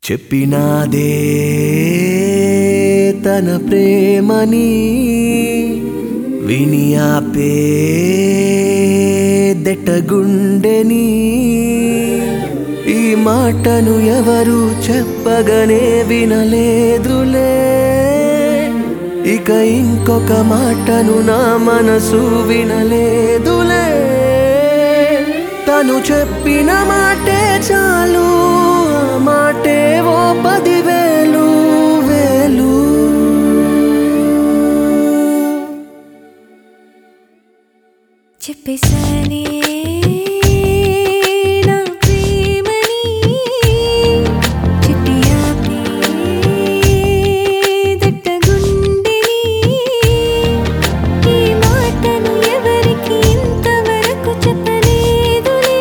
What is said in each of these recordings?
చెప్పినాదే తన ప్రేమని విని ఆపే దెట్టగుండెని ఈ మాటను ఎవరు చెప్పగనే వినలేదులే ఇక ఇంకొక మాటను నా మనసు వినలేదులే తను చెప్పిన మాటే చాలు ఆ మాటే ఓ పదివేలు వేలు చెప్పేసానే నా ప్రేమని చిట్టి ఆపే దట్టగుండెని ఈ మాటను ఎవరికి ఇంతవరకు చెప్పలేదులే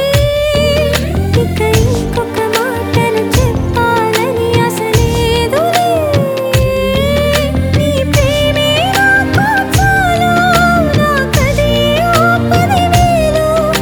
ఇక ఇంకొక మాటను చెప్పాలని ఆశ లేదులే నీ ప్రేమే నాకు చాలు నాకదే ఓ పదివేలు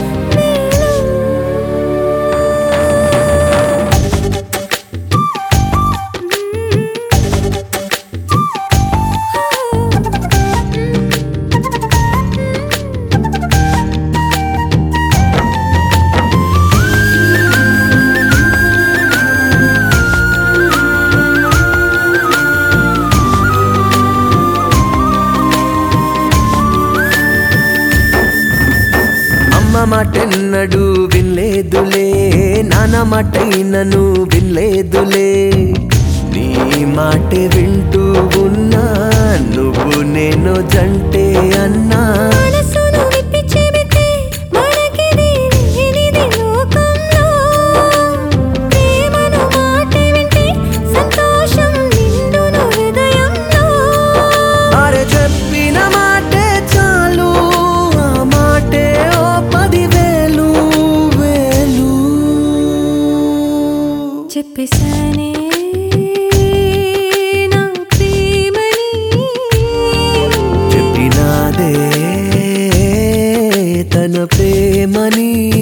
అమ్మ మాటెన్నడు వినలేదులే నాన్న మాటైనను వినలేదులే నీ మాటే వింటూ ఉన్నా నువ్వు నేను జంటే అన్నా మనసును విప్పి చెబితే మనకిది లేనిది లోకంలో ప్రేమను మాట వింటే సంతోషం నిండును హృదయంలో అరే చెప్పిన మాటే చాలు ఆ మాటే ఓ పదివేలు వేలు చెప్పేసానే నా ప్రేమని చెప్పినాదే తన ప్రేమని